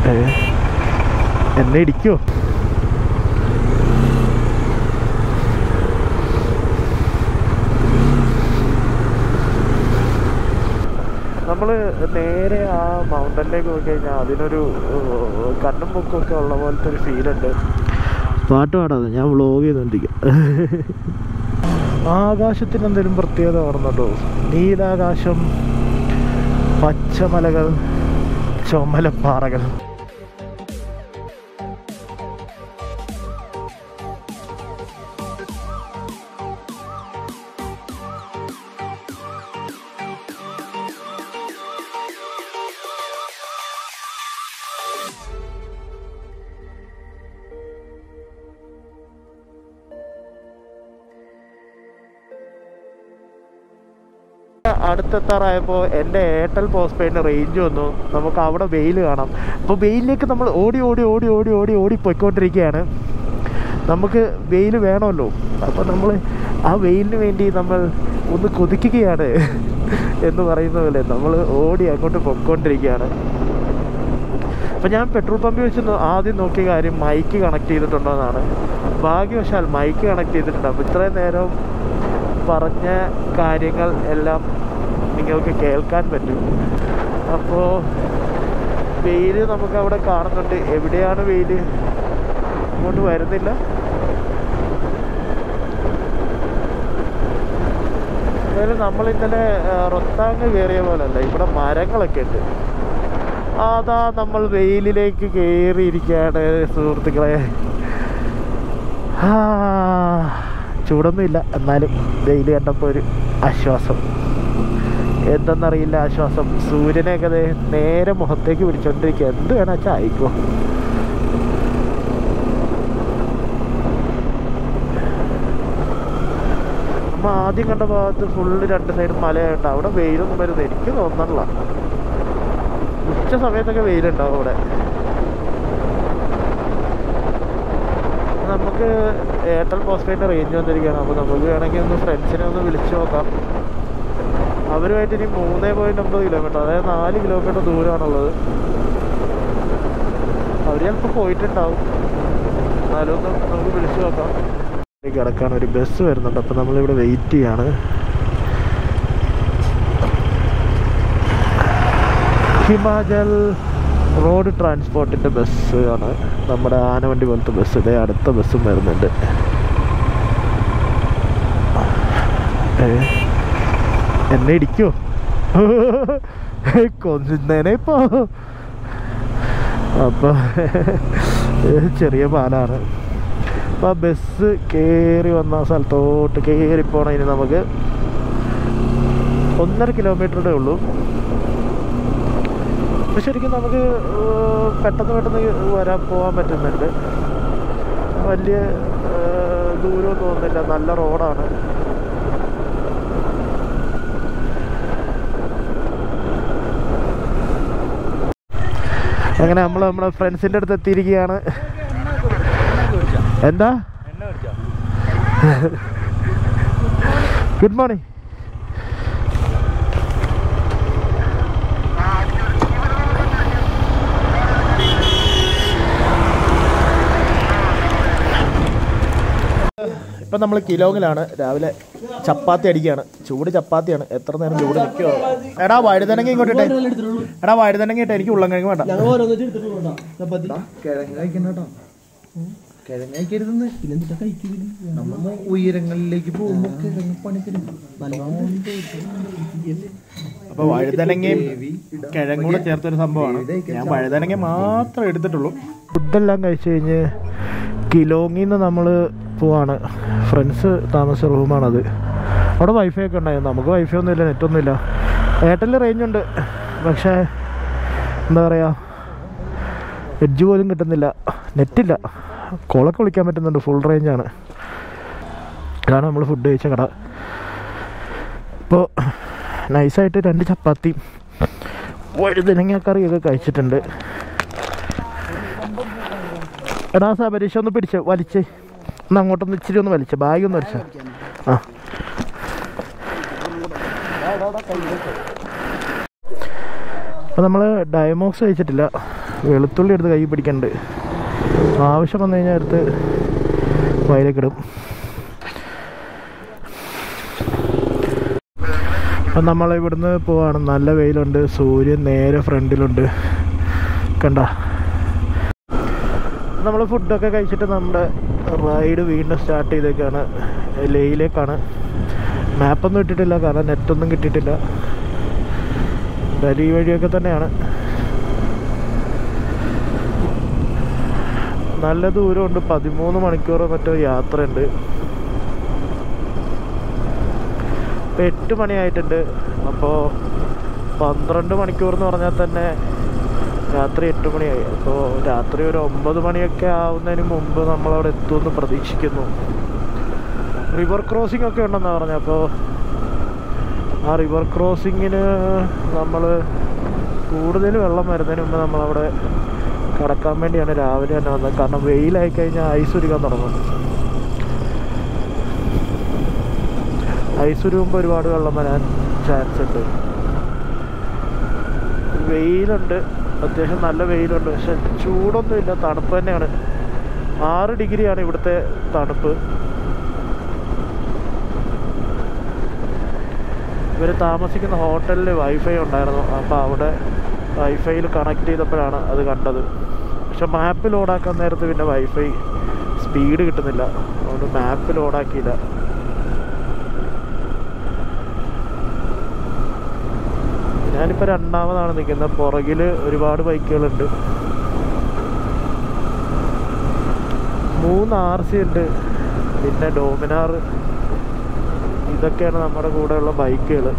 ഏ, എന്നെ ഇടിക്കോ നമ്മൾ നേരെ ആ മൗണ്ടനിലേക്ക് പോയി കഴിഞ്ഞാൽ അതിനൊരു ഏഹ്, കണ്ണും മുക്കും ഒക്കെ ഉള്ള പോലത്തെ ഒരു ഫീലുണ്ട് പാട്ട് പാടാതെ ഞാൻ വ്ളോഗ് ചെയ്തോണ്ടിരിക്കാം ആകാശത്തിന് എന്തെങ്കിലും പ്രത്യേകത കാണുന്നുണ്ടോ നീലാകാശം പച്ചമലകൾ ചുമലപ്പാറകൾ അടുത്തെത്താറായപ്പോൾ എൻ്റെ എയർടെൽ പോസ്റ്റ് പെയിന് റേഞ്ച് വന്നു നമുക്ക് അവിടെ വെയിൽ കാണാം അപ്പോൾ വെയിലിലേക്ക് നമ്മൾ ഓടി ഓടി ഓടി ഓടി ഓടി ഓടി പോയിക്കൊണ്ടിരിക്കുകയാണ് നമുക്ക് വെയിൽ വേണമല്ലോ അപ്പോൾ നമ്മൾ ആ വെയിലിന് വേണ്ടി നമ്മൾ ഒന്ന് കൊതിക്കുകയാണ് എന്ന് പറയുന്ന പോലെ നമ്മൾ ഓടി അങ്ങോട്ട് പൊയ്ക്കൊണ്ടിരിക്കുകയാണ് അപ്പോൾ ഞാൻ പെട്രോൾ പമ്പിൽ വെച്ച് നോ- ആദ്യം നോക്കിയ കാര്യം മൈക്ക് കണക്ട് ചെയ്തിട്ടുണ്ടോ എന്നാണ് ഭാഗ്യവശാൽ മൈക്ക് കണക്ട് ചെയ്തിട്ടുണ്ട് അപ്പോൾ ഇത്രയും നേരം പറഞ്ഞ കാര്യങ്ങൾ എല്ലാം നിങ്ങൾക്ക് കേൾക്കാൻ പറ്റും അപ്പോൾ വെയിൽ നമുക്ക് അവിടെ കാണുന്നുണ്ട് എവിടെയാണ് വെയിൽ ഇങ്ങോട്ട് വരുന്നില്ല എന്തായാലും നമ്മൾ ഇന്നലെ ആ, റൊത്താങ് കയറിയ പോലല്ല ഇവിടെ മരങ്ങളൊക്കെ ഉണ്ട് അതാ നമ്മൾ വെയിലിലേക്ക് കയറിയിരിക്കുകയാണ് സുഹൃത്തുക്കളെ ആ, ചൂടൊന്നുമില്ല എന്നാലും വെയിൽ കണ്ടപ്പോൾ ഒരു ആശ്വാസം എന്തെന്നറിയില്ല ആശ്വാസം സൂര്യനെയൊക്കെ ദേ നേരെ മുഖത്തേക്ക് പിടിച്ചോണ്ടിരിക്കുക എന്ത് വേണം വെച്ചാൽ ആയിക്കോ നമ്മ ആദ്യം കണ്ട ഭാഗത്ത് ഫുള്ള് രണ്ട് സൈഡും മലയുണ്ട് അവിടെ വെയിലൊന്നും വരുന്നത് എനിക്ക് തോന്നണില്ല ഉച്ച സമയത്തൊക്കെ വെയിലുണ്ടാവും അവിടെ നമുക്ക് എയർടെൽ പോസ്റ്റ്പെയിൻ്റെ റേഞ്ച് വന്നിരിക്കുകയാണ് അപ്പോൾ നമുക്ക് വേണമെങ്കിൽ ഒന്ന് ഫ്രണ്ട്സിനെ ഒന്ന് വിളിച്ചു നോക്കാം അവരുമായിട്ട് ഇനി മൂന്ന് പോയിൻറ്റ് ഒമ്പത് കിലോമീറ്റർ അതായത് നാല് കിലോമീറ്റർ ദൂരമാണുള്ളത് അവർ ചിലപ്പോൾ പോയിട്ടുണ്ടാവും എന്നാലും ഒന്ന് നമുക്ക് വിളിച്ചു നോക്കാം കിടക്കാൻ ഒരു ബസ് വരുന്നുണ്ട് അപ്പോൾ നമ്മളിവിടെ വെയിറ്റ് ചെയ്യാണ് ഹിമാചൽ റോഡ് ട്രാൻസ്പോർട്ടിൻ്റെ ബസ് ആണ് നമ്മുടെ ആനവണ്ടി പോലത്തെ ബസ് ഇതേ അടുത്ത ബസ്സും വരുന്നുണ്ട് ഏ, എന്നെ ഇടിക്കോ കൊന്നേനെ ഇപ്പോ അപ്പോൾ ചെറിയ പാലാണ് അപ്പോൾ ആ ബസ് കയറി വന്ന ആ സ്ഥലത്തോട്ട് കയറി പോണതിന് നമുക്ക് ഒന്നര കിലോമീറ്ററുടെ ഉള്ളൂ അപ്പോൾ ശരിക്കും നമുക്ക് ഏർ പെട്ടെന്ന് പെട്ടെന്ന് വരാൻ പോകാൻ പറ്റുന്നുണ്ട് വലിയ ഏർ ദൂരമൊന്നും തോന്നുന്നില്ല നല്ല റോഡാണ് അങ്ങനെ നമ്മൾ നമ്മുടെ ഫ്രണ്ട്സിൻ്റെ അടുത്ത് എത്തിയിരിക്കുകയാണ് എന്താ ഗുഡ് മോർണിംഗ് ഇപ്പം നമ്മൾ കിലോങ്ങിലാണ് രാവിലെ ചപ്പാത്തി അടിക്കുകയാണ് ചൂട് ചപ്പാത്തിയാണ് എത്ര നേരം ചൂട് നിൽക്കുമോ എടാ വഴുതനങ്ങ ഇങ്ങോട്ട് ഇട്ടേ എടാ വഴുതനങ്ങ ഇട്ടേ എനിക്ക് ഉള്ളം കിഴങ്ങ് വേണ്ട കിഴങ്ങ് കഴിക്കണം കേട്ടോ കിഴങ്ങ് കഴിക്കരുതെന്ന് നമ്മ ഉയരങ്ങളിലേക്ക് പോകുമ്പോ കിഴങ്ങ് പണി തരും അപ്പൊ വഴുതനങ്ങയും കിഴങ്ങും കൂടെ ചേർത്തൊരു സംഭവമാണ് ഞാൻ വഴുതനങ്ങ മാത്രമേ എടുത്തിട്ടുള്ളൂ ഫുഡെല്ലാം കഴിച്ചു കഴിഞ്ഞ് കിലോങ്ങിന്ന് നമ്മൾ പോവാണ് ഫ്രണ്ട്സ് താമസ റൂമാണത് അവിടെ വൈഫൈ ഒക്കെ ഉണ്ടായിരുന്നു നമുക്ക് വൈഫൈ ഒന്നുമില്ല നെറ്റൊന്നുമില്ല എയർടെലിൽ റേഞ്ച് ഉണ്ട് പക്ഷേ എന്താ പറയുക എഡ്ജ് പോലും കിട്ടുന്നില്ല നെറ്റില്ല കോളൊക്കെ വിളിക്കാൻ പറ്റുന്നുണ്ട് ഫുൾ റേഞ്ചാണ് ഇതാണ് നമ്മൾ ഫുഡ് കഴിച്ച കട ഇപ്പോൾ നൈസായിട്ട് രണ്ട് ചപ്പാത്തിയും വഴുതനങ്ങ കറിയൊക്കെ കഴിച്ചിട്ടുണ്ട് എടാ സാ പരീക്ഷ ഒന്ന് പിടിച്ച് വലിച്ച് ഒന്ന് അങ്ങോട്ടൊന്ന് ഇച്ചിരി ഒന്ന് വലിച്ച് ബാഗ് ഒന്ന് വലിച്ച ആ അപ്പോൾ നമ്മൾ ഡയമോക്സ് കഴിച്ചിട്ടില്ല വെളുത്തുള്ളി എടുത്ത് കൈ പിടിക്കണ്ട് ആവശ്യം വന്നു കഴിഞ്ഞാൽ എടുത്ത് വയലേക്കിടും അപ്പം നമ്മൾ ഇവിടുന്ന് പോവാണ് നല്ല വെയിലുണ്ട് സൂര്യൻ നേരെ ഫ്രണ്ടിലുണ്ട് കണ്ട നമ്മൾ ഫുഡൊക്കെ കഴിച്ചിട്ട് നമ്മുടെ റൈഡ് വീണ്ടും സ്റ്റാർട്ട് ചെയ്തേക്കാണ് ലേയിലേക്കാണ് മാപ്പൊന്നും ഇട്ടിട്ടില്ല കാരണം നെറ്റൊന്നും കിട്ടിയിട്ടില്ല ഡൽഹി വഴിയൊക്കെ തന്നെയാണ് നല്ല ദൂരമുണ്ട് പതിമൂന്ന് മണിക്കൂർ മറ്റോ യാത്രയുണ്ട് ഇപ്പം എട്ട് മണിയായിട്ടുണ്ട് അപ്പോൾ പന്ത്രണ്ട് മണിക്കൂർ എന്ന് പറഞ്ഞാൽ തന്നെ രാത്രി എട്ട് മണിയായി അപ്പോൾ രാത്രി ഒരു ഒമ്പത് മണിയൊക്കെ ആവുന്നതിന് മുമ്പ് നമ്മളവിടെ എത്തുമെന്ന് പ്രതീക്ഷിക്കുന്നു റിവർ ക്രോസിംഗ് ഒക്കെ ഉണ്ടെന്ന് പറഞ്ഞു അപ്പോൾ ആ റിവർ ക്രോസിങ്ങിന് നമ്മൾ കൂടുതൽ വെള്ളം വരുന്നതിന് മുമ്പ് നമ്മളവിടെ കടക്കാൻ വേണ്ടിയാണ് രാവിലെ തന്നെ വന്നത് കാരണം വെയിലായി കഴിഞ്ഞാൽ ഐസ് ഉരുക്കാൻ തുടങ്ങും ഐസ് ഉരുകുമ്പോൾ ഒരുപാട് വെള്ളം വരാൻ ചാൻസ് ഉണ്ട് വെയിലുണ്ട് അത്യാവശ്യം നല്ല വെയിലുണ്ട് പക്ഷെ ചൂടൊന്നുമില്ല തണുപ്പ് തന്നെയാണ് ആറ് ഡിഗ്രിയാണ് ഇവിടുത്തെ തണുപ്പ് ഇവർ താമസിക്കുന്ന ഹോട്ടലിൽ വൈഫൈ ഉണ്ടായിരുന്നു അപ്പോൾ അവിടെ വൈഫൈയിൽ കണക്ട് ചെയ്തപ്പോഴാണ് അത് കണ്ടത് പക്ഷെ മാപ്പ് ലോഡാക്കാൻ നേരത്ത് പിന്നെ വൈഫൈ സ്പീഡ് കിട്ടുന്നില്ല അതുകൊണ്ട് മാപ്പ് ലോഡാക്കിയില്ല ഞാനിപ്പോൾ രണ്ടാമതാണ് നിൽക്കുന്നത് പുറകിൽ ഒരുപാട് ബൈക്കുകളുണ്ട് മൂന്ന് ആർ സി ഉണ്ട് പിന്നെ ഡോമിനാർ ഇതൊക്കെയാണ് നമ്മുടെ കൂടെയുള്ള ബൈക്കുകൾ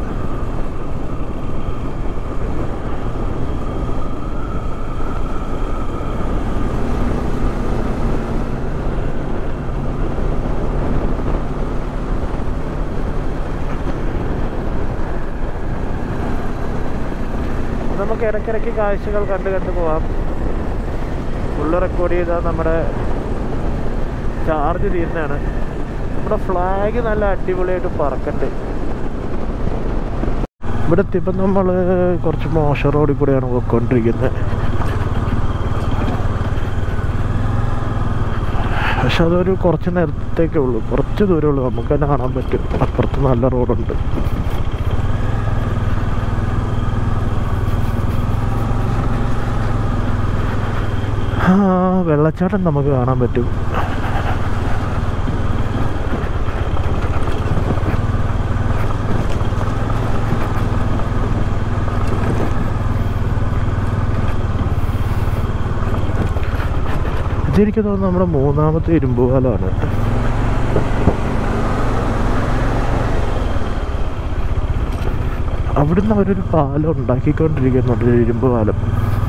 നമുക്ക് ഇടയ്ക്കിടയ്ക്ക് കാഴ്ചകൾ കണ്ട് കണ്ട് പോവാം ഫുള്ള് റെക്കോർഡ് ചെയ്താൽ നമ്മുടെ ചാർജ് തീരുന്നതാണ് നമ്മുടെ ഫ്ലാഗ് നല്ല അടിപൊളിയായിട്ട് പറക്കണ്ട് ഇവിടെ എത്തിയപ്പോൾ നമ്മൾ കുറച്ച് മോശം റോഡിൽ കൂടെയാണ് പോയിക്കൊണ്ടിരിക്കുന്നത് പക്ഷെ അതൊരു കുറച്ച് നേരത്തേക്കേ ഉള്ളൂ കുറച്ച് ദൂരമേ ഉള്ളൂ നമുക്ക് തന്നെ കാണാൻ പറ്റും അപ്പുറത്ത് നല്ല റോഡുണ്ട് ആ വെള്ളച്ചാട്ടം നമുക്ക് കാണാൻ പറ്റും ഇതെനിക്ക് തോന്നുന്നു നമ്മുടെ മൂന്നാമത്തെ ഇരുമ്പ് പാലമാണ് അവിടുന്ന് അവരൊരു പാലം ഉണ്ടാക്കിക്കൊണ്ടിരിക്കുന്നുണ്ട് ഒരു ഇരുമ്പ് പാലം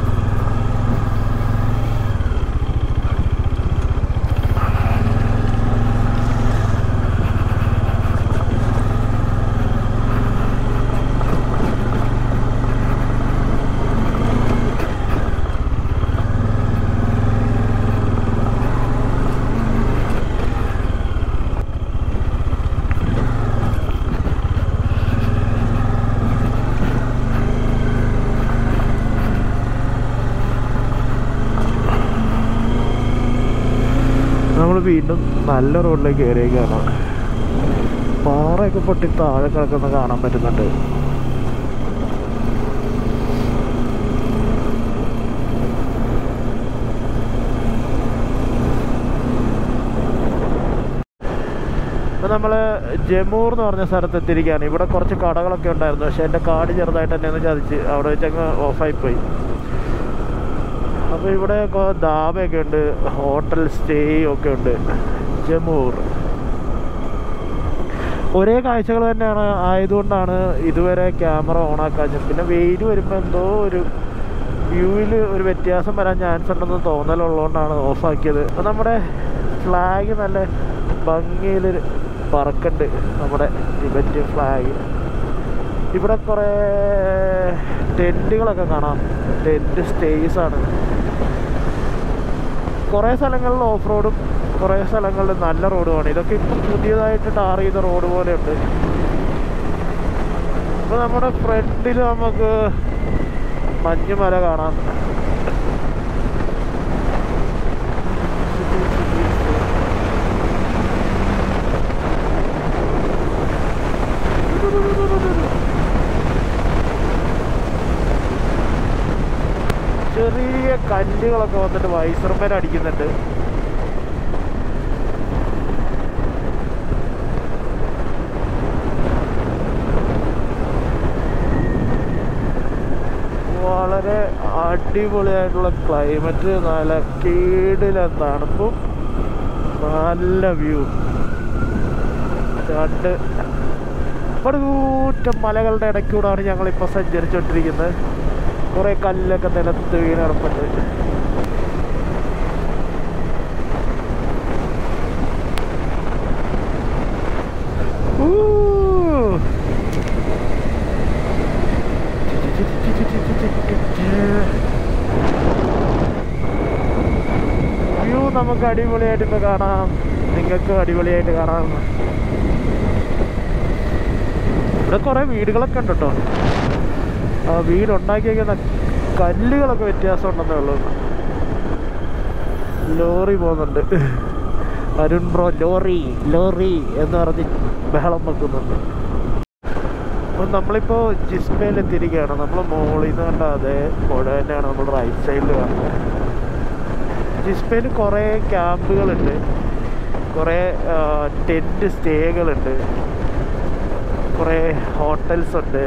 നമ്മൾ വീണ്ടും നല്ല റോഡിലേക്ക് കയറിയേക്കാണ് പാറയൊക്കെ പൊട്ടി താഴെ കിടക്കുന്ന കാണാൻ പറ്റുന്നുണ്ട് ഇപ്പം നമ്മൾ ജമൂർ എന്ന് പറഞ്ഞ സ്ഥലത്ത് എത്തിയിരിക്കുകയാണ് ഇവിടെ കുറച്ച് കടകളൊക്കെ ഉണ്ടായിരുന്നു പക്ഷേ എൻ്റെ കാർഡ് ചെറുതായിട്ട് എന്നെ ഒന്ന് ചതിച്ച് അവിടെ വെച്ചങ്ങ് ഓഫായി പോയി അപ്പോൾ ഇവിടെ കൊ- ധാബയൊക്കെ ഉണ്ട് ഹോട്ടൽ സ്റ്റേ ഒക്കെ ഉണ്ട് ജമൂർ ഒരേ കാഴ്ചകൾ തന്നെയാണ് ആയതുകൊണ്ടാണ് ഇതുവരെ ക്യാമറ ഓൺ ആക്കാഞ്ഞത് പിന്നെ വെയിൽ വരുമ്പോൾ എന്തോ ഒരു വ്യൂവിൽ ഒരു വ്യത്യാസം വരാൻ ചാൻസ് ഉണ്ടെന്ന് തോന്നലുള്ളതുകൊണ്ടാണ് ഓഫാക്കിയത് അപ്പോൾ നമ്മുടെ ഫ്ലാഗ് നല്ല ഭംഗിയിൽ പറക്കുന്നുണ്ട് നമ്മുടെ ടിബറ്റ് ഫ്ലാഗ് ഇവിടെ കുറേ ടെൻറ്റുകളൊക്കെ കാണാം ടെൻറ്റ് സ്റ്റേസ് ആണ് കുറേ സ്ഥലങ്ങളിൽ ഓഫ് റോഡും കുറേ സ്ഥലങ്ങളിൽ നല്ല റോഡുമാണ് ഇതൊക്കെ ഇപ്പം പുതിയതായിട്ട് ടാർ ചെയ്ത റോഡ് പോലെയുണ്ട് ഇപ്പോൾ നമ്മുടെ ഫ്രണ്ടിൽ നമുക്ക് മഞ്ഞുമല കാണാം ചെറിയ കല്ലുകളൊക്കെ വന്നിട്ട് വൈസർമേൽ അടിക്കുന്നുണ്ട് വളരെ അടിപൊളിയായിട്ടുള്ള ക്ലൈമറ്റ് നല്ല കേടിലെ തണുപ്പും നല്ല വ്യൂ രണ്ട് പടുകൂറ്റം മലകളുടെ ഇടയ്ക്കൂടാണ് ഞങ്ങളിപ്പോൾ സഞ്ചരിച്ചുകൊണ്ടിരിക്കുന്നത് കുറേ കല്ലൊക്കെ നിലത്ത് വീണ് കിടപ്പുണ്ട് ഊ. വ്യൂ നമുക്ക് അടിപൊളിയായിട്ട് ഇപ്പൊ കാണാം നിങ്ങൾക്ക് അടിപൊളിയായിട്ട് കാണാം ഇവിടെ കുറെ വീടുകളൊക്കെ ഉണ്ട് കേട്ടോ ആ വീടുണ്ടാക്കിയേക്കുന്ന കല്ലുകളൊക്കെ വ്യത്യാസം ഉണ്ടെന്നേ ഉള്ളൂ ലോറി പോകുന്നുണ്ട് അരുൺ ബ്രോ ലോറി ലോറി എന്ന് പറഞ്ഞ് ബഹളം വെക്കുന്നുണ്ട് അപ്പം നമ്മളിപ്പോൾ ജിസ്മയിൽ എത്തിയിരിക്കുകയാണ് നമ്മൾ മുകളിൽ നിന്ന് കണ്ട അതേ പുഴ തന്നെയാണ് നമ്മൾ റൈറ്റ് സൈഡിൽ കാണുന്നത് ജിസ്മയിൽ കുറേ ക്യാമ്പുകളുണ്ട് കുറേ ടെൻറ്റ് സ്റ്റേകളുണ്ട് കുറേ ഹോട്ടൽസ് ഉണ്ട്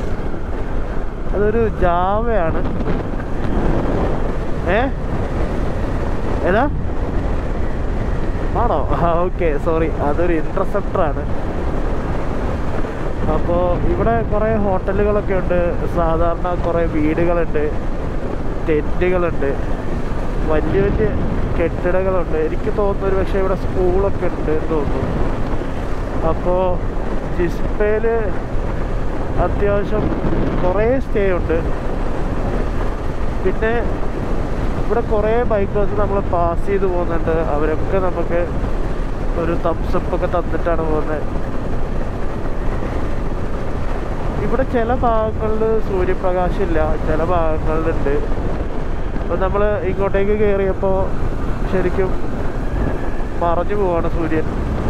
അതൊരു ജാവയാണ് ഏ ഏതാ ആണോ ഓക്കെ സോറി അതൊരു ഇൻട്രസെപ്റ്ററാണ് അപ്പോൾ ഇവിടെ കുറേ ഹോട്ടലുകളൊക്കെ ഉണ്ട് സാധാരണ കുറേ വീടുകളുണ്ട് ടെൻറ്റുകളുണ്ട് വലിയ വലിയ കെട്ടിടങ്ങളുണ്ട് എനിക്ക് തോന്നുന്നു ഒരു പക്ഷേ ഇവിടെ സ്കൂളൊക്കെ ഉണ്ട് എന്ന് തോന്നുന്നു അപ്പോൾ ജിസ്പേൽ അത്യാവശ്യം കുറേ സ്റ്റേ ഉണ്ട് പിന്നെ ഇവിടെ കുറേ ബൈക്കേഴ്സ് നമ്മൾ പാസ് ചെയ്ത് പോകുന്നുണ്ട് അവരൊക്കെ നമുക്ക് ഒരു തംസപ്പ് ഒക്കെ തന്നിട്ടാണ് പോകുന്നത് ഇവിടെ ചില ഭാഗങ്ങളിൽ സൂര്യപ്രകാശം ഇല്ല ചില ഭാഗങ്ങളിലുണ്ട് അപ്പം നമ്മൾ ഇങ്ങോട്ടേക്ക് കയറിയപ്പോൾ ശരിക്കും മറഞ്ഞു പോവാണ് സൂര്യൻ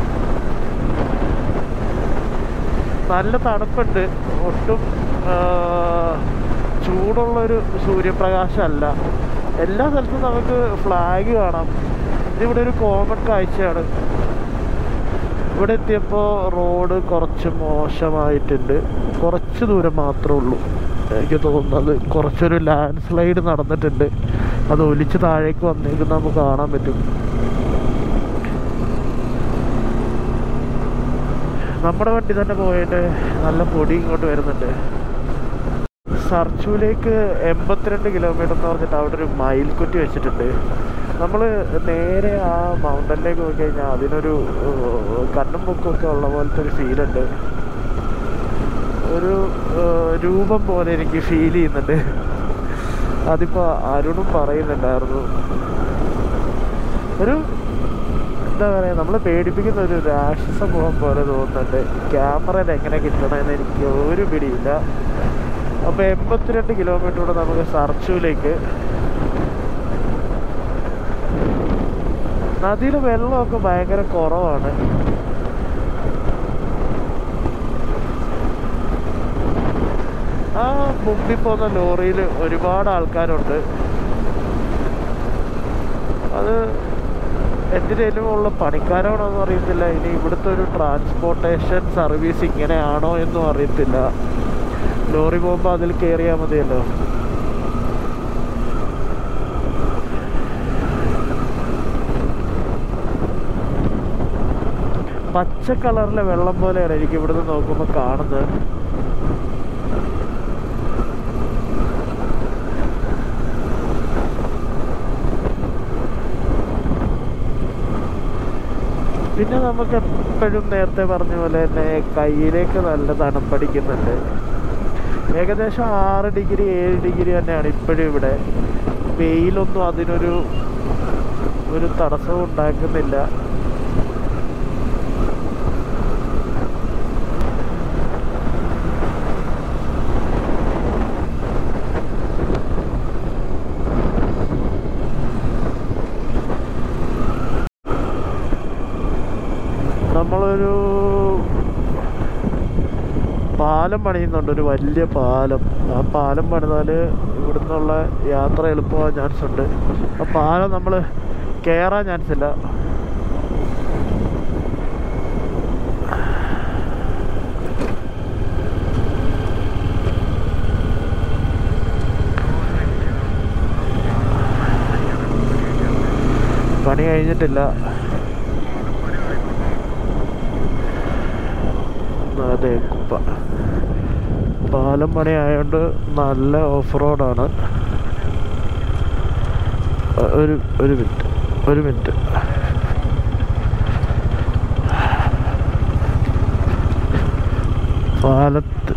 നല്ല തണുപ്പുണ്ട് ഒട്ടും ആ, ചൂടുള്ളൊരു സൂര്യപ്രകാശമല്ല എല്ലാ സ്ഥലത്തും നമുക്ക് ഫ്ലാഗ് കാണാം ഇതിവിടെ ഒരു കോമൺ കാഴ്ചയാണ് ഇവിടെ എത്തിയപ്പോൾ റോഡ് കുറച്ച് മോശമായിട്ടുണ്ട് കുറച്ച് ദൂരം മാത്രമേ ഉള്ളൂ എനിക്ക് തോന്നുന്നത് കുറച്ചൊരു ലാൻഡ് സ്ലൈഡ് നടന്നിട്ടുണ്ട് അത് ഒലിച്ച് താഴേക്ക് വന്നേക്കുന്ന നമുക്ക് കാണാൻ പറ്റും നമ്മുടെ വണ്ടി തന്നെ പോയിട്ട് നല്ല പൊടി ഇങ്ങോട്ട് വരുന്നുണ്ട് സർച്ചൂലേക്ക് എൺപത്തിരണ്ട് കിലോമീറ്റർ എന്ന് പറഞ്ഞിട്ട് അവിടെ ഒരു മയിൽക്കുറ്റി വെച്ചിട്ടുണ്ട് നമ്മൾ നേരെ ആ മൗണ്ടനിലേക്ക് പോയി കഴിഞ്ഞാൽ അതിനൊരു ഏഹ്, കണ്ണും മുക്കൊക്കെ ഉള്ള പോലത്തെ ഒരു ഫീലുണ്ട് ഒരു ഏഹ്, രൂപം പോലെ എനിക്ക് ഫീൽ ചെയ്യുന്നുണ്ട് അതിപ്പോൾ അരുണും പറയുന്നുണ്ടായിരുന്നു ഒരു എന്താ പറയുക നമ്മളെ പേടിപ്പിക്കുന്ന ഒരു രാക്ഷസ മുഖം പോലെ തോന്നുന്നുണ്ട് ക്യാമറയിൽ എങ്ങനെ കിട്ടണമെന്ന് എനിക്ക് ഒരു പിടിയില്ല അപ്പോൾ എൺപത്തിരണ്ട് കിലോമീറ്റർ കൂടെ നമുക്ക് സർച്ചൂലേക്ക് നദിയിൽ വെള്ളമൊക്കെ ഭയങ്കര കുറവാണ് ആ മുമ്പിൽ പോകുന്ന ലോറിയിൽ ഒരുപാട് ആൾക്കാരുണ്ട് അത് എന്തിനേലും ഉള്ള പണിക്കാരാണോ എന്ന് അറിയത്തില്ല ഇനി ഇവിടുത്തെ ഒരു ട്രാൻസ്പോർട്ടേഷൻ സർവീസ് ഇങ്ങനെയാണോ എന്നും അറിയത്തില്ല ലോറി പോകുമ്പോൾ അതിൽ കയറിയാൽ മതിയല്ലോ പച്ച കളറിലെ വെള്ളം പോലെയാണ് എനിക്ക് ഇവിടുന്ന് നോക്കുമ്പോൾ കാണുന്നത് പിന്നെ നമുക്ക് എപ്പോഴും നേരത്തെ പറഞ്ഞ പോലെ തന്നെ കയ്യിലേക്ക് നല്ല തണുപ്പടിക്കുന്നുണ്ട് ഏകദേശം ആറ് ഡിഗ്രി ഏഴ് ഡിഗ്രി തന്നെയാണ് ഇപ്പോഴും ഇവിടെ വെയിലൊന്നും അതിനൊരു ഒരു തടസ്സവും ഉണ്ടാക്കുന്നില്ല നമ്മളൊരു പാലം പണിയുന്നുണ്ട് ഒരു വലിയ പാലം ആ പാലം പണിതാൽ ഇവിടുന്നുള്ള യാത്ര എളുപ്പമാകാൻ ചാൻസ് ഉണ്ട് അപ്പോൾ പാലം നമ്മൾ കയറാൻ ചാൻസ് ഇല്ല പണി കഴിഞ്ഞിട്ടില്ല അതെ കുപ്പ പാലം പണി ആയതുകൊണ്ട് നല്ല ഓഫ് റോഡാണ് ഒരു ഒരു മിനിറ്റ് ഒരു മിനിറ്റ് പാലത്ത്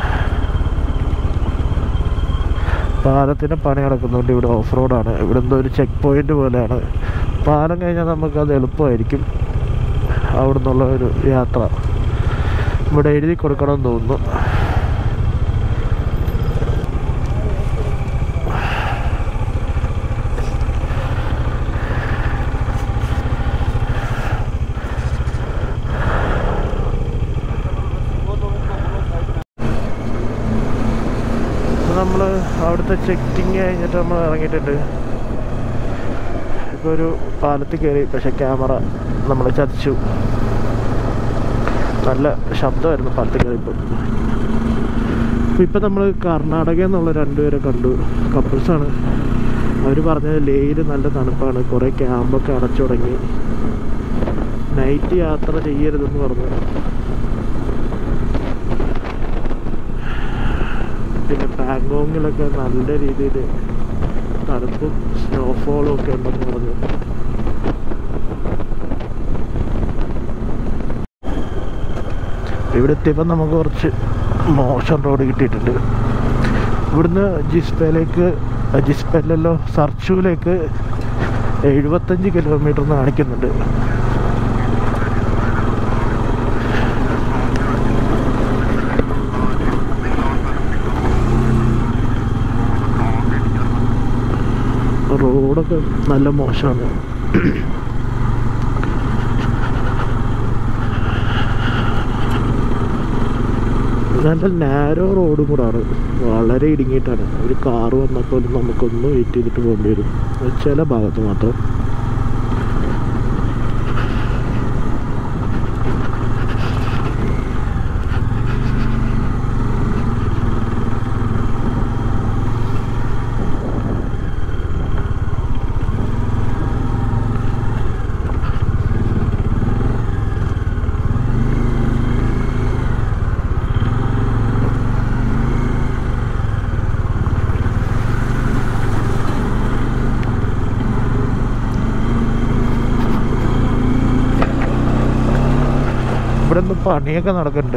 പാലത്തിന് പണി നടക്കുന്നുണ്ട് ഇവിടെ ഓഫ് റോഡാണ് ഇവിടെ എന്തോ ഒരു ചെക്ക് പോയിന്റ് പോലെയാണ് പാലം കഴിഞ്ഞാൽ നമുക്കത് എളുപ്പമായിരിക്കും അവിടെ നിന്നുള്ള ഒരു യാത്ര ഇവിടെ എഴുതി കൊടുക്കണം തോന്നുന്നു നമ്മൾ അവിടുത്തെ ചെക്കിങ് കഴിഞ്ഞിട്ട് നമ്മൾ ഇറങ്ങിയിട്ടുണ്ട് ഇപ്പോൾ ഒരു പാലത്തിൽ കയറി പക്ഷെ ക്യാമറ നമ്മൾ ചതിച്ചു നല്ല ശബ്ദമായിരുന്നു പാലത്തിൽ കയറിയപ്പോൾ അപ്പോൾ ഇപ്പം നമ്മൾ കർണാടകയിൽ നിന്നുള്ള രണ്ടുപേരെ കണ്ടു കപ്പിൾസാണ് അവർ പറഞ്ഞത് ലേയിൽ നല്ല തണുപ്പാണ് കുറേ ക്യാമ്പൊക്കെ അടച്ചു തുടങ്ങി നൈറ്റ് യാത്ര ചെയ്യരുതെന്ന് പറഞ്ഞു പിന്നെ പാങ്കോങ്ങിലൊക്കെ നല്ല രീതിയിൽ തണുപ്പും സ്നോഫോളും ഒക്കെ ഉണ്ടെന്ന് പറഞ്ഞു ഇവിടെ എത്തിയപ്പോൾ നമുക്ക് കുറച്ച് മോശം റോഡ് കിട്ടിയിട്ടുണ്ട് ഇവിടുന്ന് ജിസ്പയിലേക്ക് ജിസ്പയിലല്ലോ സർച്ചുവിലേക്ക് എഴുപത്തഞ്ച് കിലോമീറ്റർ എന്ന് കാണിക്കുന്നുണ്ട് റോഡൊക്കെ നല്ല മോശമാണ് നല്ല നാരോ റോഡും കൂടാണ് വളരെ ഇടുങ്ങിയിട്ടാണ് ഒരു കാറ് വന്നപ്പോൾ നമുക്കൊന്ന് വെയിറ്റ് ചെയ്തിട്ട് പോകേണ്ടി വരും ചില ഭാഗത്ത് മാത്രം ഇവിടെ നിന്ന് പണിയൊക്കെ നടക്കുന്നുണ്ട്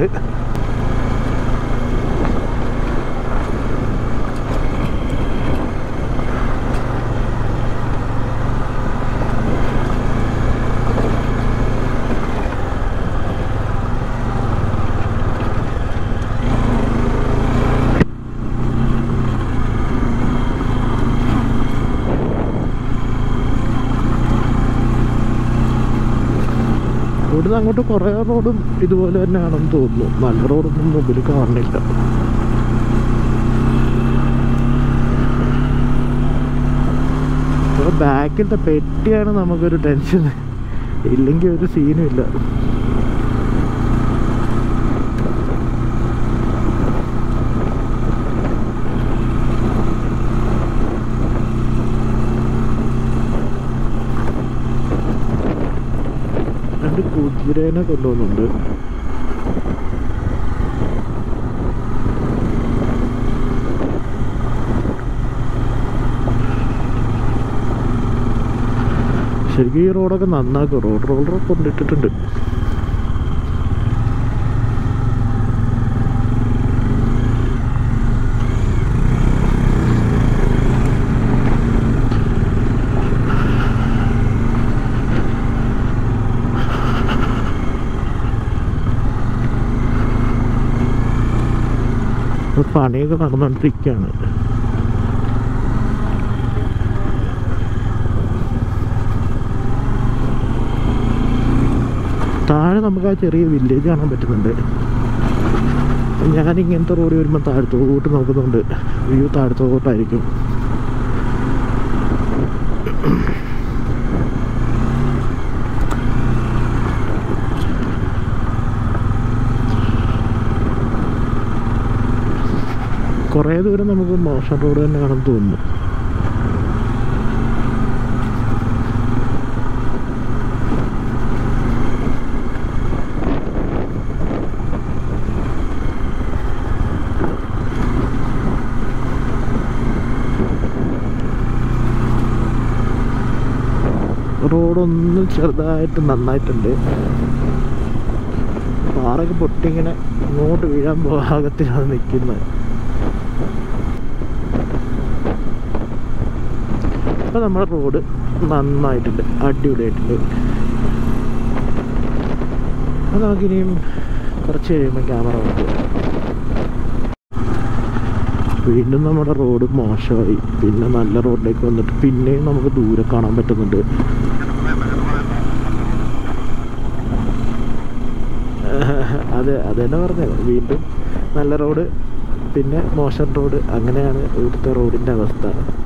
ഇവിടുന്ന് അങ്ങോട്ട് കുറേ റോഡും ഇതുപോലെ തന്നെയാണെന്ന് തോന്നുന്നു നല്ല റോഡൊന്നും മുമ്പിൽ കാണുന്നില്ല ഇവിടെ ബാക്കിലത്തെ പെട്ടിയാണ് നമുക്കൊരു ടെൻഷൻ ഇല്ലെങ്കിൽ ഒരു സീനും ഇല്ല രണ്ട് കുതിരേനെ കൊണ്ടുപോകുന്നുണ്ട് ശരിക്കും ഈ റോഡൊക്കെ നന്നാക്കും റോഡ് റോളറൊക്കെ കൊണ്ടിട്ടിട്ടുണ്ട് ഇപ്പൊ പണിയൊക്കെ നടന്നുകൊണ്ടിരിക്കുകയാണ് താഴെ നമുക്ക് ആ ചെറിയ വില്ലേജ് കാണാൻ പറ്റുന്നുണ്ട് ഞാൻ ഇങ്ങനത്തെ റോഡ് വരുമ്പോൾ താഴത്തോട്ട് നോക്കുന്നുണ്ട് വ്യൂ താഴത്തോട്ടായിരിക്കും കുറേ ദൂരം നമുക്ക് മോശം റോഡ് തന്നെയാണെന്ന് തോന്നുന്നു റോഡൊന്ന് ചെറുതായിട്ട് നന്നായിട്ടുണ്ട് പാറയൊക്കെ പൊട്ടിങ്ങനെ ഇങ്ങോട്ട് വീഴാൻ പാകത്തിലാണ് നിൽക്കുന്നത് അപ്പോൾ നമ്മുടെ റോഡ് നന്നായിട്ടുണ്ട് അടിപൊളിയായിട്ടുണ്ട് അപ്പോൾ നമുക്കിനിയും കുറച്ച് കഴിയുമ്പോൾ ക്യാമറ നോക്കുക വീണ്ടും നമ്മുടെ റോഡ് മോശമായി പിന്നെ നല്ല റോഡിലേക്ക് വന്നിട്ട് പിന്നെയും നമുക്ക് ദൂരെ കാണാൻ പറ്റുന്നുണ്ട് അതെ അത് തന്നെ പറഞ്ഞത് വീണ്ടും നല്ല റോഡ് പിന്നെ മോശം റോഡ് അങ്ങനെയാണ് ഇവിടുത്തെ റോഡിൻ്റെ അവസ്ഥ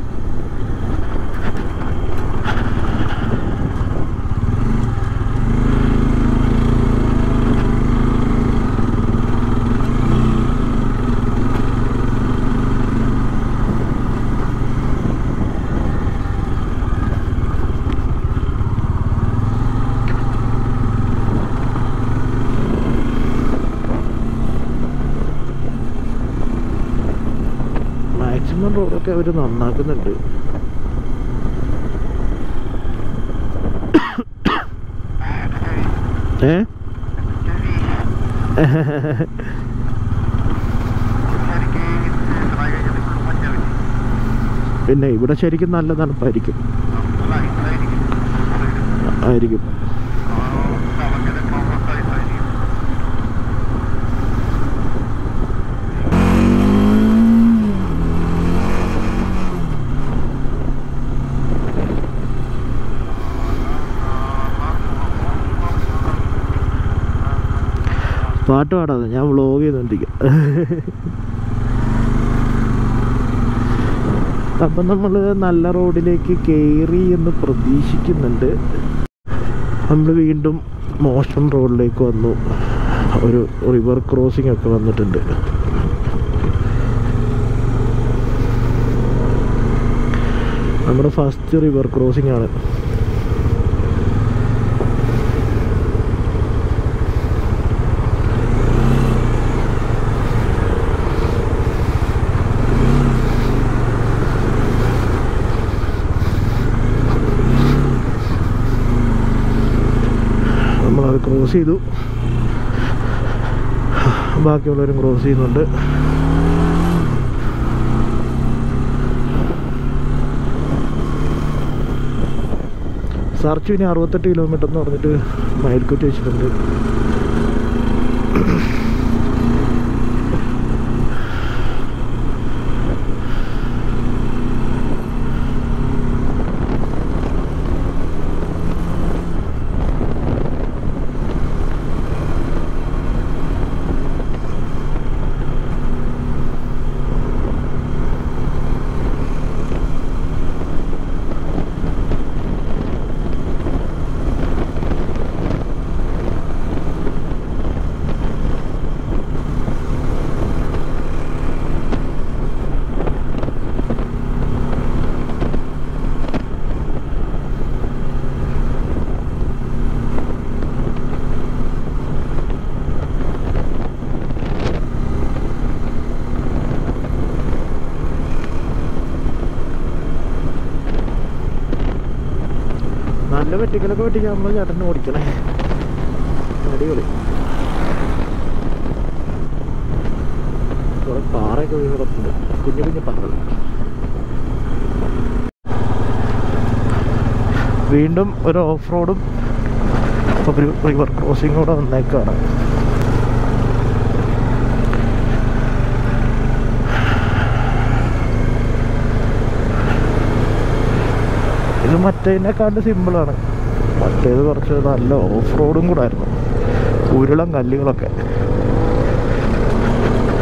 മാക്സിമം റോഡൊക്കെ അവർ നന്നാക്കുന്നുണ്ട് ഏ പിന്നെ ഇവിടെ ശരിക്കും നല്ല തണുപ്പായിരിക്കും ആയിരിക്കും പാട്ട് പാടാതെ ഞാൻ വ്ളോഗ് ചെയ്തോണ്ടിരിക്കാം അപ്പം നമ്മൾ നല്ല റോഡിലേക്ക് കയറി എന്ന് പ്രതീക്ഷിക്കുന്നുണ്ട് നമ്മൾ വീണ്ടും മോശം റോഡിലേക്ക് വന്നു ഒരു റിവർ ക്രോസിംഗ് ഒക്കെ വന്നിട്ടുണ്ട് നമ്മുടെ ഫസ്റ്റ് റിവർ ക്രോസിംഗ് ആണ് നമ്മളത് ക്രോസ് ചെയ്തു ബാക്കിയുള്ളവരും ക്രോസ് ചെയ്യുന്നുണ്ട് സർച്ച് ഇനി അറുപത്തെട്ട് കിലോമീറ്റർ എന്ന് പറഞ്ഞിട്ട് മയിൽക്കുറ്റി വെച്ചിട്ടുണ്ട് നല്ല വെട്ടിക്കലൊക്കെ വെട്ടിക്കാൻ നമ്മൾ ചേട്ടനെ ഓടിക്കണേ അടിപൊളി കുറെ പാറയൊക്കെ വീണ് കിടപ്പുണ്ട് കുഞ്ഞു കുഞ്ഞു പാറകൾ വീണ്ടും ഒരു ഓഫ് റോഡും ഒരു റിവർ ക്രോസിംഗ് കൂടെ വന്നേക്കാണ് ഇത് മറ്റേതിനെക്കാണ്ട് സിമ്പിളാണ് മറ്റേത് കുറച്ച് നല്ല ഓഫ് റോഡും കൂടെ ആയിരുന്നു ഉരുളം കല്ലുകളൊക്കെ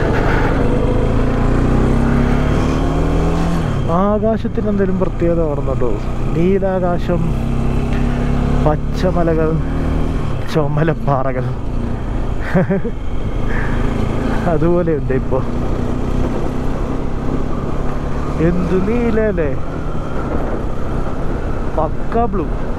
ആകാശത്തിന് എന്തെങ്കിലും പ്രത്യേകത കാണുന്നുണ്ടോ നീലാകാശം പച്ചമലകൾ ചുമലപ്പാറകൾ അതുപോലെയുണ്ട് ഇപ്പോൾ എന്ത് നീലല്ലേ പക്ക ബ്ലൂ